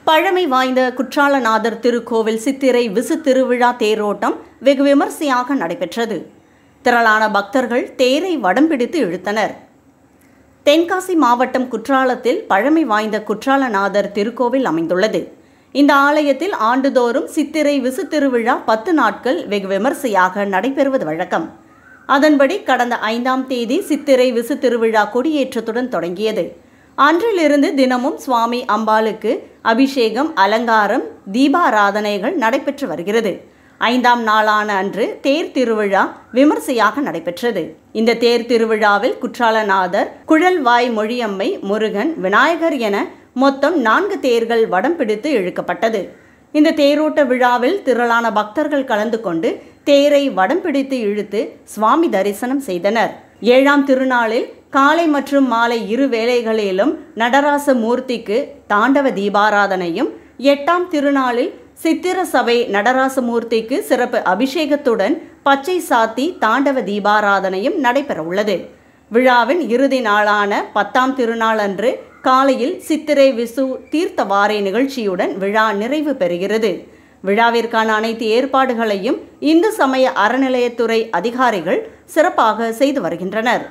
பழமை வாய்ந்த குற்றாலநாதர் திருக்கோவில் சித்திரை விசு திருவிழா தேரோட்டம் வெகு விமர்சையாக நடைபெற்றது திரளான பக்தர்கள் தேரை வடம் பிடித்து இழுத்தனர் தென்காசி மாவட்டம் குற்றாலத்தில் பழமை வாய்ந்த குற்றாலநாதர் திருக்கோவில் அமைந்துள்ளது இந்த ஆலயத்தில் ஆண்டுதோறும் சித்திரை விசு திருவிழா பத்து நாட்கள் வெகு விமர்சையாக நடைபெறுவது வழக்கம் அதன்படி கடந்த ஐந்தாம் தேதி சித்திரை விசு திருவிழா கொடியேற்றத்துடன் தொடங்கியது அன்றிலிருந்து தினமும் சுவாமி அம்பாளுக்கு அபிஷேகம் அலங்காரம் தீபாராதனைகள் நடைபெற்று வருகிறது ஐந்தாம் நாளான அன்று தேர் திருவிழா விமர்சையாக நடைபெற்றது இந்த தேர் திருவிழாவில் குற்றாலநாதர் குழல்வாய் மொழியம்மை முருகன் விநாயகர் என மொத்தம் நான்கு தேர்கள் வடம் பிடித்து இழுக்கப்பட்டது இந்த தேரோட்ட விழாவில் திரளான பக்தர்கள் கலந்து கொண்டு தேரை வடம் பிடித்து இழுத்து சுவாமி தரிசனம் செய்தனர் ஏழாம் திருநாளில் காலை மற்றும் மாலை இரு வேளைகளிலும் நடராச மூர்த்திக்கு தாண்டவ தீபாராதனையும் எட்டாம் திருநாளில் சித்திர சபை நடராசமூர்த்திக்கு சிறப்பு அபிஷேகத்துடன் பச்சை சாத்தி தாண்டவ தீபாராதனையும் நடைபெறவுள்ளது விழாவின் இறுதி நாளான பத்தாம் திருநாள் அன்று காலையில் சித்திரை விசு தீர்த்தவாரை நிகழ்ச்சியுடன் விழா நிறைவு பெறுகிறது விழாவிற்கான அனைத்து ஏற்பாடுகளையும் இந்து சமய அறநிலையத்துறை அதிகாரிகள் சிறப்பாக செய்து வருகின்றனர்